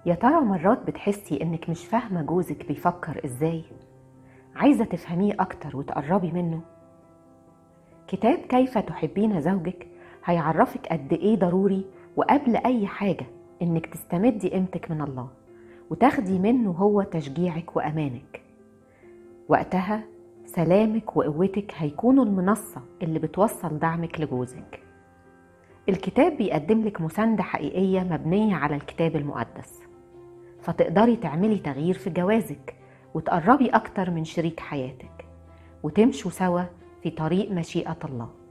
يا ترى مرات بتحسي انك مش فاهمة جوزك بيفكر ازاي؟ عايزة تفهميه اكتر وتقربي منه؟ كتاب كيف تحبين زوجك هيعرفك قد ايه ضروري وقبل اي حاجة انك تستمدي قيمتك من الله وتاخدي منه هو تشجيعك وامانك وقتها سلامك وقوتك هيكونوا المنصة اللي بتوصل دعمك لجوزك الكتاب بيقدم لك مساندة حقيقية مبنية على الكتاب المقدس فتقدري تعملي تغيير في جوازك وتقربي أكتر من شريك حياتك وتمشوا سوا في طريق مشيئة الله